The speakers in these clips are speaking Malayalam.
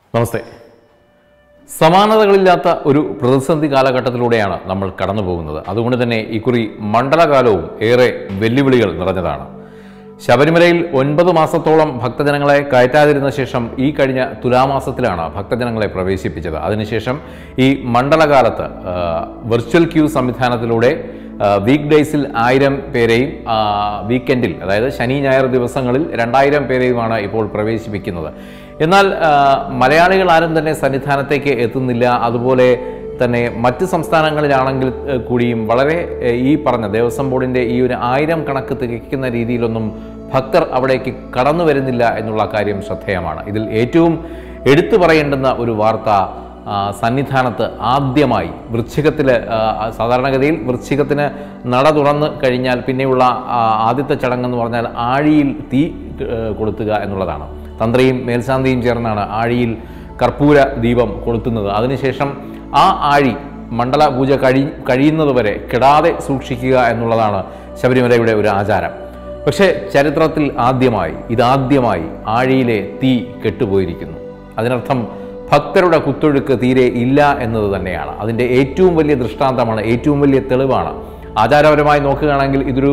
നമസ്തേ സമാനതകളില്ലാത്ത ഒരു പ്രതിസന്ധി കാലഘട്ടത്തിലൂടെയാണ് നമ്മൾ കടന്നു പോകുന്നത് അതുകൊണ്ട് തന്നെ ഇക്കുറി മണ്ഡലകാലവും ഏറെ വെല്ലുവിളികൾ നിറഞ്ഞതാണ് ശബരിമലയിൽ ഒൻപത് മാസത്തോളം ഭക്തജനങ്ങളെ കയറ്റാതിരുന്ന ശേഷം ഈ കഴിഞ്ഞ തുലാമാസത്തിലാണ് ഭക്തജനങ്ങളെ പ്രവേശിപ്പിച്ചത് അതിനുശേഷം ഈ മണ്ഡലകാലത്ത് ആ, വെർച്വൽ ക്യൂ സംവിധാനത്തിലൂടെ വീക്ക് ഡേയ്സിൽ ആയിരം പേരെയും ആ, വീക്കെൻഡിൽ അതായത് ശനി ഞായർ ദിവസങ്ങളിൽ രണ്ടായിരം പേരെയുമാണ് ഇപ്പോൾ പ്രവേശിപ്പിക്കുന്നത് എന്നാൽ ആ, മലയാളികൾ ആരും തന്നെ സന്നിധാനത്തേക്ക് എത്തുന്നില്ല അതുപോലെ തന്നെ മറ്റ് സംസ്ഥാനങ്ങളിലാണെങ്കിൽ ഏഹ്, കൂടിയും വളരെ ഏഹ്, ഈ പറഞ്ഞ ദേവസ്വം ബോർഡിൻ്റെ ഈ ഒരു ആയിരം കണക്ക് തികയ്ക്കുന്ന രീതിയിലൊന്നും ഭക്തർ അവിടേക്ക് കടന്നു വരുന്നില്ല എന്നുള്ള കാര്യം ശ്രദ്ധേയമാണ് ഇതിൽ ഏറ്റവും എടുത്തു പറയേണ്ടുന്ന ഒരു വാർത്ത ആ, സന്നിധാനത്ത് ആദ്യമായി വൃശ്ചികത്തിൽ സാധാരണഗതിയിൽ വൃശ്ചികത്തിന് നട തുറന്ന് കഴിഞ്ഞാൽ പിന്നെയുള്ള ആ, ആദ്യത്തെ ചടങ്ങെന്ന് പറഞ്ഞാൽ ആഴിയിൽ തീ ഏഹ്, കൊളുത്തുക എന്നുള്ളതാണ് തന്ത്രിയും മേൽശാന്തിയും ചേർന്നാണ് ആഴിയിൽ കർപ്പൂര ദീപം കൊളുത്തുന്നത് അതിനുശേഷം ആ ആഴി മണ്ഡല പൂജ കഴി കഴിയുന്നതുവരെ കെടാതെ സൂക്ഷിക്കുക എന്നുള്ളതാണ് ശബരിമലയുടെ ഒരു ആചാരം പക്ഷേ ചരിത്രത്തിൽ ആദ്യമായി ഇതാദ്യമായി ആഴിയിലെ തീ കെട്ടുപോയിരിക്കുന്നു അതിനർത്ഥം ഭക്തരുടെ കുത്തൊഴുക്ക് തീരെ ഇല്ല എന്നത് തന്നെയാണ് അതിൻ്റെ ഏറ്റവും വലിയ ദൃഷ്ടാന്തമാണ് ഏറ്റവും വലിയ തെളിവാണ് ആചാരപരമായി നോക്കുകയാണെങ്കിൽ ഇതൊരു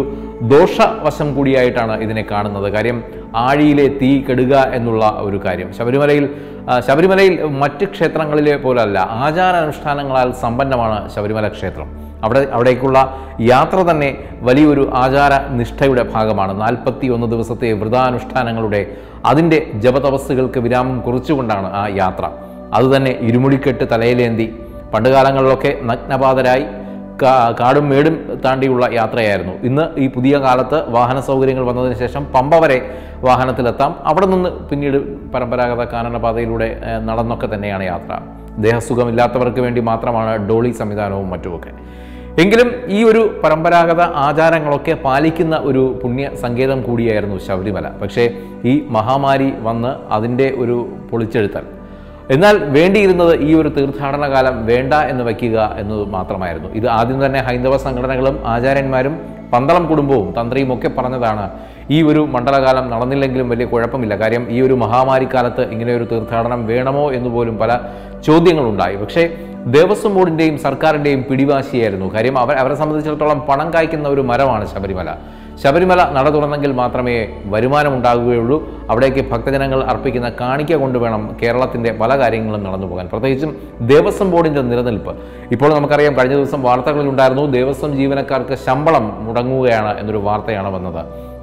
ദോഷവശം കൂടിയായിട്ടാണ് ഇതിനെ കാണുന്നത് കാര്യം ആഴിയിലെ തീ കെടുക എന്നുള്ള ഒരു കാര്യം ശബരിമലയിൽ ആ, ശബരിമലയിൽ മറ്റ് ക്ഷേത്രങ്ങളിലെ പോലല്ല ആചാരാനുഷ്ഠാനങ്ങളാൽ സമ്പന്നമാണ് ശബരിമല ക്ഷേത്രം അവിടെ അവിടേക്കുള്ള യാത്ര തന്നെ വലിയൊരു ആചാര നിഷ്ഠയുടെ ഭാഗമാണ് നാൽപ്പത്തി ഒന്ന് ദിവസത്തെ വ്രതാനുഷ്ഠാനങ്ങളുടെ അതിൻ്റെ ജപതപസ്സുകൾക്ക് വിരാമം കുറിച്ചുകൊണ്ടാണ് ആ യാത്ര അതുതന്നെ ഇരുമുടിക്കെട്ട് തലയിലേന്തി പണ്ടുകാലങ്ങളിലൊക്കെ നഗ്നപാതരായി കാ- കാടും മേടും താണ്ടിയുള്ള യാത്രയായിരുന്നു ഇന്ന് ഈ പുതിയ കാലത്ത് വാഹന സൗകര്യങ്ങൾ വന്നതിന് ശേഷം പമ്പ വരെ വാഹനത്തിലെത്താം അവിടെ നിന്ന് പിന്നീട് പരമ്പരാഗത കാനനപാതയിലൂടെ ഏഹ്, നടന്നൊക്കെ തന്നെയാണ് യാത്ര ദേഹസുഖമില്ലാത്തവർക്ക് വേണ്ടി മാത്രമാണ് ഡോളി സംവിധാനവും മറ്റുമൊക്കെ എങ്കിലും ഈ ഒരു പരമ്പരാഗത ആചാരങ്ങളൊക്കെ പാലിക്കുന്ന ഒരു പുണ്യ സങ്കേതം കൂടിയായിരുന്നു ശബരിമല പക്ഷേ ഈ മഹാമാരി വന്ന് അതിൻ്റെ ഒരു പൊളിച്ചെഴുത്തൽ എന്നാൽ വേണ്ടിയിരുന്നത് ഈ ഒരു തീർത്ഥാടന കാലം വേണ്ട എന്ന് വയ്ക്കുക എന്നത് മാത്രമായിരുന്നു ഇത് ആദ്യം തന്നെ ഹൈന്ദവ സംഘടനകളും ആചാര്യന്മാരും പന്തളം കുടുംബവും തന്ത്രിയും ഒക്കെ പറഞ്ഞതാണ് ഈ ഒരു മണ്ഡലകാലം നടന്നില്ലെങ്കിലും വലിയ കുഴപ്പമില്ല കാര്യം ഈ ഒരു മഹാമാരി കാലത്ത് ഇങ്ങനെ ഒരു തീർത്ഥാടനം വേണമോ എന്ന് പോലും പല ചോദ്യങ്ങളുണ്ടായി പക്ഷേ ദേവസ്വം ബോർഡിൻ്റെയും സർക്കാരിൻ്റെയും പിടിവാശിയായിരുന്നു കാര്യം അവർ അവരെ സംബന്ധിച്ചിടത്തോളം പണം കായ്ക്കുന്ന ഒരു മരമാണ് ശബരിമല ശബരിമല നട തുറന്നെങ്കിൽ മാത്രമേ വരുമാനം ഉണ്ടാകുകയുള്ളൂ അവിടേക്ക് ഭക്തജനങ്ങൾ അർപ്പിക്കുന്ന കാണിക്ക കൊണ്ട് വേണം കേരളത്തിൻ്റെ പല കാര്യങ്ങളും നടന്നു പോകാൻ പ്രത്യേകിച്ചും ദേവസ്വം ബോർഡിൻ്റെ നിലനിൽപ്പ് ഇപ്പോൾ നമുക്കറിയാം കഴിഞ്ഞ ദിവസം വാർത്തകളിൽ ഉണ്ടായിരുന്നു ദേവസ്വം ജീവനക്കാർക്ക് ശമ്പളം മുടങ്ങുകയാണ് എന്നൊരു വാർത്തയാണ് വന്നത്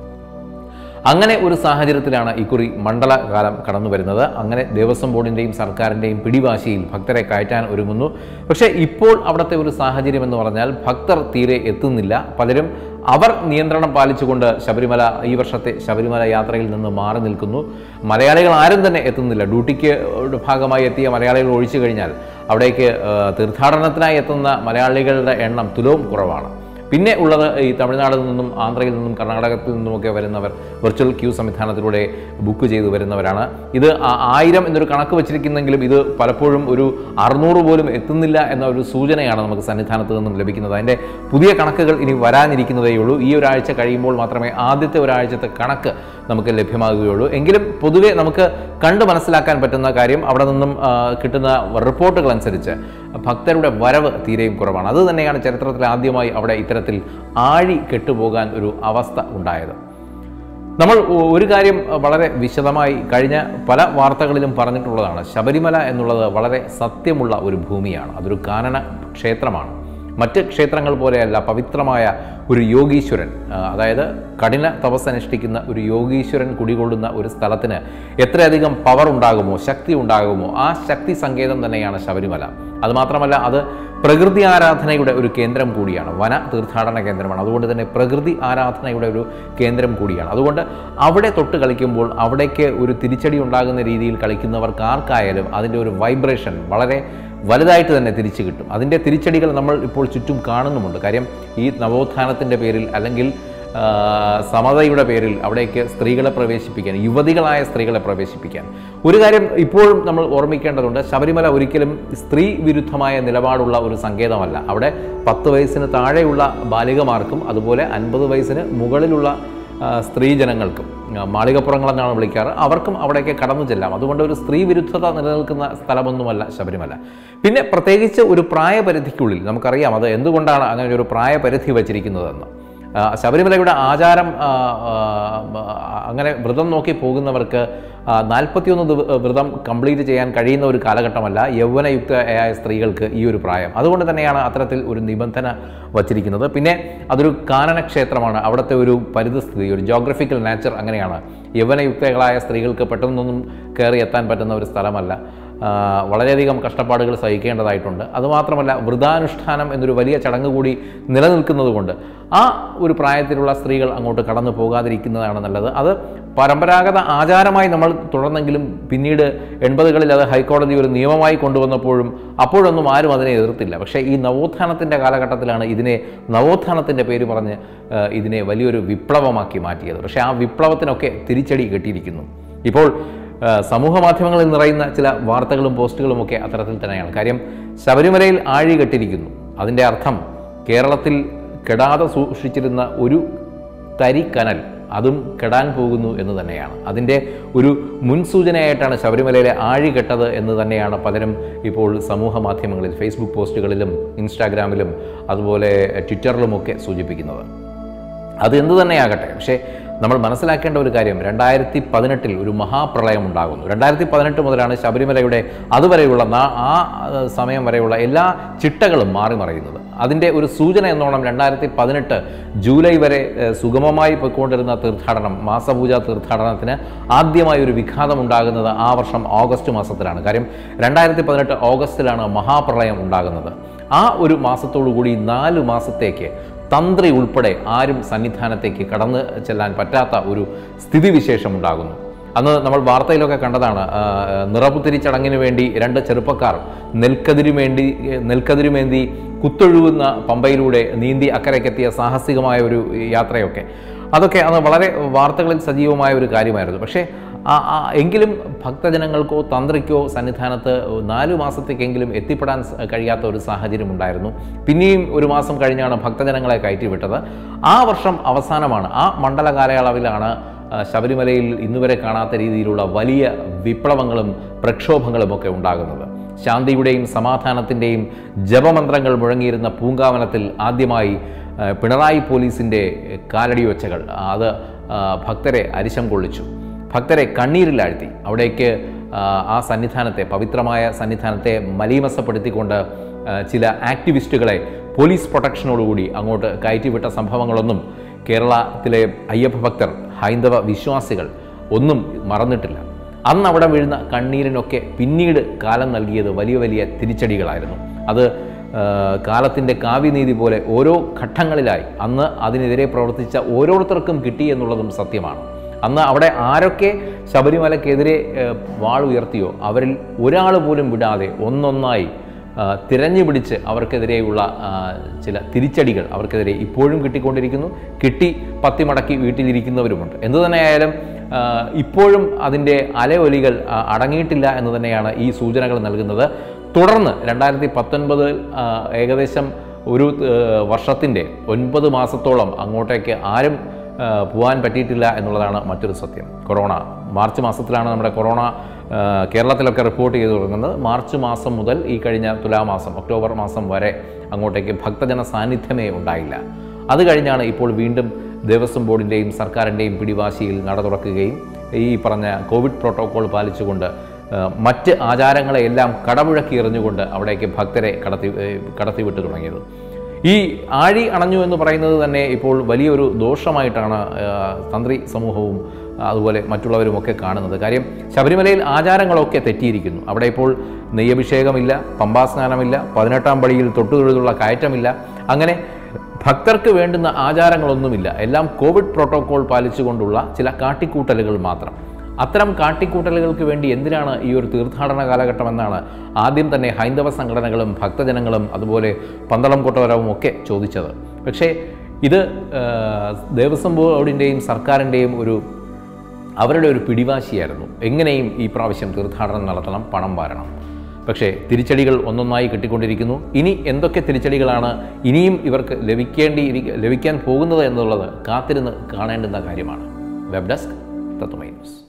അങ്ങനെ ഒരു സാഹചര്യത്തിലാണ് ഇക്കുറി മണ്ഡലകാലം കടന്നു വരുന്നത് അങ്ങനെ ദേവസ്വം ബോർഡിൻ്റെയും സർക്കാരിൻ്റെയും പിടിവാശിയിൽ ഭക്തരെ കയറ്റാൻ ഒരുങ്ങുന്നു പക്ഷേ ഇപ്പോൾ അവിടുത്തെ ഒരു സാഹചര്യം എന്ന് പറഞ്ഞാൽ ഭക്തർ തീരെ എത്തുന്നില്ല പലരും അവർ നിയന്ത്രണം പാലിച്ചുകൊണ്ട് ശബരിമല ഈ വർഷത്തെ ശബരിമല യാത്രയിൽ നിന്ന് മാറി നിൽക്കുന്നു മലയാളികൾ ആരും തന്നെ എത്തുന്നില്ല ഡ്യൂട്ടിക്ക് ഭാഗമായി എത്തിയ മലയാളികൾ ഒഴിച്ചു കഴിഞ്ഞാൽ അവിടേക്ക് ആ, തീർത്ഥാടനത്തിനായി എത്തുന്ന മലയാളികളുടെ എണ്ണം തുലവും കുറവാണ് പിന്നെ ഉള്ളത് ഈ തമിഴ്നാട്ടിൽ നിന്നും ആന്ധ്രയിൽ നിന്നും കർണാടകത്തിൽ നിന്നുമൊക്കെ വരുന്നവർ വെർച്വൽ ക്യൂ സംവിധാനത്തിലൂടെ ബുക്ക് ചെയ്ത് വരുന്നവരാണ് ഇത് ആ- ആയിരം എന്നൊരു കണക്ക് വെച്ചിരിക്കുന്നെങ്കിലും ഇത് പലപ്പോഴും ഒരു അറുന്നൂറ് പോലും എത്തുന്നില്ല എന്ന ഒരു സൂചനയാണ് നമുക്ക് സന്നിധാനത്ത് നിന്നും ലഭിക്കുന്നത് അതിൻ്റെ പുതിയ കണക്കുകൾ ഇനി വരാനിരിക്കുന്നതേ ഉള്ളൂ ഈ ഒരാഴ്ച കഴിയുമ്പോൾ മാത്രമേ ആദ്യത്തെ ഒരാഴ്ചത്തെ കണക്ക് നമുക്ക് ലഭ്യമാകുകയുള്ളൂ എങ്കിലും പൊതുവെ നമുക്ക് കണ്ടു മനസ്സിലാക്കാൻ പറ്റുന്ന കാര്യം അവിടെ നിന്നും ആ, കിട്ടുന്ന റിപ്പോർട്ടുകൾ അനുസരിച്ച് ഭക്തരുടെ വരവ് തീരെയും കുറവാണ് അത് തന്നെയാണ് ചരിത്രത്തിൽ ആദ്യമായി അവിടെ ഇത്തരത്തിൽ ആഴി കെട്ടുപോകാൻ ഒരു അവസ്ഥ ഉണ്ടായത് നമ്മൾ ഒ- ഒരു കാര്യം വളരെ വിശദമായി കഴിഞ്ഞ പല വാർത്തകളിലും പറഞ്ഞിട്ടുള്ളതാണ് ശബരിമല എന്നുള്ളത് വളരെ സത്യമുള്ള ഒരു ഭൂമിയാണ് അതൊരു കാനന ക്ഷേത്രമാണ് മറ്റ് ക്ഷേത്രങ്ങൾ പോലെയല്ല പവിത്രമായ ഒരു യോഗീശ്വരൻ ആ, അതായത് കഠിന തപസ്സനുഷ്ഠിക്കുന്ന ഒരു യോഗീശ്വരൻ കുടികൊള്ളുന്ന ഒരു സ്ഥലത്തിന് എത്രയധികം പവർ ഉണ്ടാകുമോ ശക്തി ഉണ്ടാകുമോ ആ ശക്തി സങ്കേതം തന്നെയാണ് ശബരിമല അതുമാത്രമല്ല അത് പ്രകൃതി ആരാധനയുടെ ഒരു കേന്ദ്രം കൂടിയാണ് വന തീർത്ഥാടന കേന്ദ്രമാണ് അതുകൊണ്ട് തന്നെ പ്രകൃതി ആരാധനയുടെ ഒരു കേന്ദ്രം കൂടിയാണ് അതുകൊണ്ട് അവിടെ തൊട്ട് കളിക്കുമ്പോൾ അവിടേക്ക് ഒരു തിരിച്ചടി ഉണ്ടാകുന്ന രീതിയിൽ കളിക്കുന്നവർക്ക് ആർക്കായാലും അതിൻ്റെ ഒരു വൈബ്രേഷൻ വളരെ വലുതായിട്ട് തന്നെ തിരിച്ചു കിട്ടും അതിൻ്റെ തിരിച്ചടികൾ നമ്മൾ ഇപ്പോൾ ചുറ്റും കാണുന്നുമുണ്ട് കാര്യം ഈ നവോത്ഥാനത്തിൻ്റെ പേരിൽ അല്ലെങ്കിൽ ആ, സമതയുടെ പേരിൽ അവിടേക്ക് സ്ത്രീകളെ പ്രവേശിപ്പിക്കാൻ യുവതികളായ സ്ത്രീകളെ പ്രവേശിപ്പിക്കാൻ ഒരു കാര്യം ഇപ്പോഴും നമ്മൾ ഓർമ്മിക്കേണ്ടതുണ്ട് ശബരിമല ഒരിക്കലും സ്ത്രീ വിരുദ്ധമായ നിലപാടുള്ള ഒരു സങ്കേതമല്ല അവിടെ പത്ത് വയസ്സിന് താഴെയുള്ള ബാലികമാർക്കും അതുപോലെ അൻപത് വയസ്സിന് മുകളിലുള്ള ആ, സ്ത്രീജനങ്ങൾക്കും ആ, മാളികപ്പുറങ്ങളെന്നാണ് വിളിക്കാറ് അവർക്കും അവിടേക്ക് കടന്നു ചെല്ലാം അതുകൊണ്ട് ഒരു സ്ത്രീ വിരുദ്ധത നിലനിൽക്കുന്ന സ്ഥലമൊന്നുമല്ല ശബരിമല പിന്നെ പ്രത്യേകിച്ച് ഒരു പ്രായപരിധിക്കുള്ളിൽ നമുക്കറിയാം അത് എന്തുകൊണ്ടാണ് അങ്ങനെ ഒരു പ്രായപരിധി വച്ചിരിക്കുന്നതെന്ന് ആ, ശബരിമലയുടെ ആചാരം ആ, ആ, അങ്ങനെ വ്രതം നോക്കി പോകുന്നവർക്ക് നാൽപ്പത്തിയൊന്ന് വ്രതം കംപ്ലീറ്റ് ചെയ്യാൻ കഴിയുന്ന ഒരു കാലഘട്ടമല്ല യൗവനയുക്തയായ സ്ത്രീകൾക്ക് ഈ ഒരു പ്രായം അതുകൊണ്ട് തന്നെയാണ് അത്തരത്തിൽ ഒരു നിബന്ധന വച്ചിരിക്കുന്നത് പിന്നെ അതൊരു കാനന ക്ഷേത്രമാണ് അവിടുത്തെ ഒരു പരിതസ്ഥിതി ഒരു ജോഗ്രഫിക്കൽ നാച്ചർ അങ്ങനെയാണ് യൗവനയുക്തകളായ സ്ത്രീകൾക്ക് പെട്ടെന്നൊന്നും കയറി എത്താൻ പറ്റുന്ന ഒരു സ്ഥലമല്ല ആ, വളരെയധികം കഷ്ടപ്പാടുകൾ സഹിക്കേണ്ടതായിട്ടുണ്ട് അതുമാത്രമല്ല വൃതാനുഷ്ഠാനം എന്നൊരു വലിയ ചടങ്ങ് കൂടി നിലനിൽക്കുന്നതുകൊണ്ട് ആ ഒരു പ്രായത്തിലുള്ള സ്ത്രീകൾ അങ്ങോട്ട് കടന്നു പോകാതിരിക്കുന്നതാണ് നല്ലത് അത് പരമ്പരാഗത ആചാരമായി നമ്മൾ തുടർന്നെങ്കിലും പിന്നീട് എൺപതുകളിൽ അത് ഹൈക്കോടതി ഒരു നിയമമായി കൊണ്ടുവന്നപ്പോഴും അപ്പോഴൊന്നും ആരും അതിനെ എതിർത്തില്ല പക്ഷേ ഈ നവോത്ഥാനത്തിൻ്റെ കാലഘട്ടത്തിലാണ് ഇതിനെ നവോത്ഥാനത്തിൻ്റെ പേര് പറഞ്ഞ് ആ, ഇതിനെ വലിയൊരു വിപ്ലവമാക്കി മാറ്റിയത് പക്ഷേ ആ വിപ്ലവത്തിനൊക്കെ തിരിച്ചടി കിട്ടിയിരിക്കുന്നു ഇപ്പോൾ ആ, സമൂഹ മാധ്യമങ്ങളിൽ നിറയുന്ന ചില വാർത്തകളും പോസ്റ്റുകളും ഒക്കെ അത്തരത്തിൽ തന്നെയാണ് കാര്യം ശബരിമലയിൽ ആഴി കെട്ടിരിക്കുന്നു അതിൻ്റെ അർത്ഥം കേരളത്തിൽ കെടാതെ സൂക്ഷിച്ചിരുന്ന ഒരു തരിക്കനൽ അതും കെടാൻ പോകുന്നു എന്ന് തന്നെയാണ് അതിൻ്റെ ഒരു മുൻസൂചനയായിട്ടാണ് ശബരിമലയിലെ ആഴി കെട്ടത് എന്ന് തന്നെയാണ് പലരും ഇപ്പോൾ സമൂഹ മാധ്യമങ്ങളിൽ ഫേസ്ബുക്ക് പോസ്റ്റുകളിലും ഇൻസ്റ്റാഗ്രാമിലും അതുപോലെ ട്വിറ്ററിലുമൊക്കെ സൂചിപ്പിക്കുന്നത് അത് എന്തു തന്നെയാകട്ടെ പക്ഷേ നമ്മൾ മനസ്സിലാക്കേണ്ട ഒരു കാര്യം രണ്ടായിരത്തി പതിനെട്ടിൽ ഒരു മഹാപ്രളയം ഉണ്ടാകുന്നു രണ്ടായിരത്തി പതിനെട്ട് മുതലാണ് ശബരിമലയുടെ അതുവരെയുള്ള നാ- ആ അഹ് സമയം വരെയുള്ള എല്ലാ ചിട്ടകളും മാറി മറയുന്നത് അതിൻ്റെ ഒരു സൂചന എന്നോണം രണ്ടായിരത്തി പതിനെട്ട് ജൂലൈ വരെ ഏഹ്, സുഗമമായി പോയിക്കൊണ്ടിരുന്ന തീർത്ഥാടനം മാസപൂജ തീർത്ഥാടനത്തിന് ആദ്യമായി ഒരു വിഘാതം ഉണ്ടാകുന്നത് ആ വർഷം ഓഗസ്റ്റ് മാസത്തിലാണ് കാര്യം രണ്ടായിരത്തി പതിനെട്ട് ഓഗസ്റ്റിലാണ് മഹാപ്രളയം ഉണ്ടാകുന്നത് ആ ഒരു മാസത്തോടു കൂടി നാല് മാസത്തേക്ക് തന്ത്രി ഉൾപ്പെടെ ആരും സന്നിധാനത്തേക്ക് കടന്നു ചെല്ലാൻ പറ്റാത്ത ഒരു സ്ഥിതിവിശേഷം ഉണ്ടാകുന്നു അന്ന് നമ്മൾ വാർത്തയിലൊക്കെ കണ്ടതാണ് ആ, നിറപുത്തിരി ചടങ്ങിന് വേണ്ടി രണ്ട് ചെറുപ്പക്കാർ നെൽക്കതിരുമേണ്ടി നെൽക്കതിരുമേന്തി കുത്തൊഴുകുന്ന പമ്പയിലൂടെ നീന്തി അക്കരയ്ക്കെത്തിയ സാഹസികമായ ഒരു യാത്രയൊക്കെ അതൊക്കെ അന്ന് വളരെ വാർത്തകളിൽ സജീവമായ ഒരു കാര്യമായിരുന്നു പക്ഷേ ആ- ആ എങ്കിലും ഭക്തജനങ്ങൾക്കോ തന്ത്രിക്കോ സന്നിധാനത്ത് നാലു മാസത്തേക്കെങ്കിലും എത്തിപ്പെടാൻ സ- കഴിയാത്ത ഒരു സാഹചര്യം ഉണ്ടായിരുന്നു പിന്നെയും ഒരു മാസം കഴിഞ്ഞാണ് ഭക്തജനങ്ങളെ കയറ്റിവിട്ടത് ആ വർഷം അവസാനമാണ് ആ മണ്ഡല കാലയളവിലാണ് ആ, ശബരിമലയിൽ ഇന്നുവരെ കാണാത്ത രീതിയിലുള്ള വലിയ വിപ്ലവങ്ങളും പ്രക്ഷോഭങ്ങളും ഒക്കെ ഉണ്ടാകുന്നത് ശാന്തിയുടെയും സമാധാനത്തിൻ്റെയും ജപമന്ത്രങ്ങൾ മുഴങ്ങിയിരുന്ന പൂങ്കാവനത്തിൽ ആദ്യമായി ആ, പിണറായി പോലീസിൻ്റെ കാലടി ഒച്ചകൾ അത് ആ, ഭക്തരെ അരിശം കൊള്ളിച്ചു ഭക്തരെ കണ്ണീരിലാഴ്ത്തി അവിടേക്ക് ആ, ആ സന്നിധാനത്തെ പവിത്രമായ സന്നിധാനത്തെ മലീമസപ്പെടുത്തിക്കൊണ്ട് ആ, ചില ആക്ടിവിസ്റ്റുകളെ പോലീസ് പ്രൊട്ടക്ഷനോടുകൂടി അങ്ങോട്ട് കയറ്റിവിട്ട സംഭവങ്ങളൊന്നും കേരളത്തിലെ അയ്യപ്പ ഭക്തർ ഹൈന്ദവ വിശ്വാസികൾ ഒന്നും മറന്നിട്ടില്ല അന്ന് അവിടെ വീഴുന്ന കണ്ണീരിനൊക്കെ പിന്നീട് കാലം നൽകിയത് വലിയ വലിയ തിരിച്ചടികളായിരുന്നു അത് കാലത്തിൻ്റെ കാവ്യനീതി പോലെ ഓരോ ഘട്ടങ്ങളിലായി അന്ന് അതിനെതിരെ പ്രവർത്തിച്ച ഓരോരുത്തർക്കും കിട്ടി എന്നുള്ളതും സത്യമാണ് അന്ന് അവിടെ ആരൊക്കെ ശബരിമലക്കെതിരെ ഏഹ്, വാളുയർത്തിയോ അവരിൽ ഒരാൾ പോലും വിടാതെ ഒന്നൊന്നായി ആ, തിരഞ്ഞു പിടിച്ച് അവർക്കെതിരെയുള്ള ആ, ചില തിരിച്ചടികൾ അവർക്കെതിരെ ഇപ്പോഴും കിട്ടിക്കൊണ്ടിരിക്കുന്നു കിട്ടി പത്തി മടക്കി വീട്ടിലിരിക്കുന്നവരുമുണ്ട് എന്തു തന്നെയായാലും ആ, ഇപ്പോഴും അതിൻ്റെ അലയൊലികൾ ആ, അടങ്ങിയിട്ടില്ല എന്ന് തന്നെയാണ് ഈ സൂചനകൾ നൽകുന്നത് തുടർന്ന് രണ്ടായിരത്തി പത്തൊൻപത് ഏകദേശം ഒരു വർഷത്തിൻ്റെ ഒൻപത് മാസത്തോളം അങ്ങോട്ടേക്ക് ആരും ആ, പോകാൻ പറ്റിയിട്ടില്ല എന്നുള്ളതാണ് മറ്റൊരു സത്യം കൊറോണ മാർച്ച് മാസത്തിലാണ് നമ്മുടെ കൊറോണ ആ, കേരളത്തിലൊക്കെ റിപ്പോർട്ട് ചെയ്തു തുടങ്ങുന്നത് മാർച്ച് മാസം മുതൽ ഈ കഴിഞ്ഞ തുലാമാസം ഒക്ടോബർ മാസം വരെ അങ്ങോട്ടേക്ക് ഭക്തജന സാന്നിധ്യമേ ഉണ്ടായില്ല അത് കഴിഞ്ഞാണ് ഇപ്പോൾ വീണ്ടും ദേവസ്വം ബോർഡിൻ്റെയും സർക്കാരിൻ്റെയും പിടിവാശിയിൽ നട തുറക്കുകയും ഈ പറഞ്ഞ കോവിഡ് പ്രോട്ടോകോൾ പാലിച്ചുകൊണ്ട് ആ, മറ്റ് ആചാരങ്ങളെയെല്ലാം കടമുഴക്കി എറിഞ്ഞുകൊണ്ട് അവിടേക്ക് ഭക്തരെ കടത്തി ഏ, കടത്തിവിട്ട് തുടങ്ങിയത് ഈ ആഴി അണഞ്ഞു എന്ന് പറയുന്നത് തന്നെ ഇപ്പോൾ വലിയൊരു ദോഷമായിട്ടാണ് ആ, തന്ത്രി സമൂഹവും അതുപോലെ മറ്റുള്ളവരുമൊക്കെ കാണുന്നത് കാര്യം ശബരിമലയിൽ ആചാരങ്ങളൊക്കെ തെറ്റിയിരിക്കുന്നു അവിടെ ഇപ്പോൾ നെയ്യഭിഷേകമില്ല പമ്പാസ്നാനമില്ല പതിനെട്ടാം പടിയിൽ തൊട്ടുതൊഴുതുള്ള കയറ്റമില്ല അങ്ങനെ ഭക്തർക്ക് വേണ്ടുന്ന ആചാരങ്ങളൊന്നുമില്ല എല്ലാം കോവിഡ് പ്രോട്ടോകോൾ പാലിച്ചുകൊണ്ടുള്ള ചില കാട്ടിക്കൂട്ടലുകൾ മാത്രം അത്തരം കാട്ടിക്കൂട്ടലുകൾക്ക് വേണ്ടി എന്തിനാണ് ഈ ഒരു തീർത്ഥാടന കാലഘട്ടം എന്നാണ് ആദ്യം തന്നെ ഹൈന്ദവ സംഘടനകളും ഭക്തജനങ്ങളും അതുപോലെ പന്തളം കൊട്ടവരവും ഒക്കെ ചോദിച്ചത് പക്ഷേ ഇത് ആ, ദേവസ്വം ബോർഡിൻ്റെയും സർക്കാരിൻ്റെയും ഒരു അവരുടെ ഒരു പിടിവാശിയായിരുന്നു എങ്ങനെയും ഈ പ്രാവശ്യം തീർത്ഥാടനം നടത്തണം പണം വാരണം പക്ഷേ തിരിച്ചടികൾ ഒന്നൊന്നായി കിട്ടിക്കൊണ്ടിരിക്കുന്നു ഇനി എന്തൊക്കെ തിരിച്ചടികളാണ് ഇനിയും ഇവർക്ക് ലഭിക്കേണ്ടി ലഭിക്കാൻ പോകുന്നത് എന്നുള്ളത് കാത്തിരുന്ന് കാണേണ്ടുന്ന കാര്യമാണ് വെബ് ഡെസ്ക് തത്വമൈ ന്യൂസ്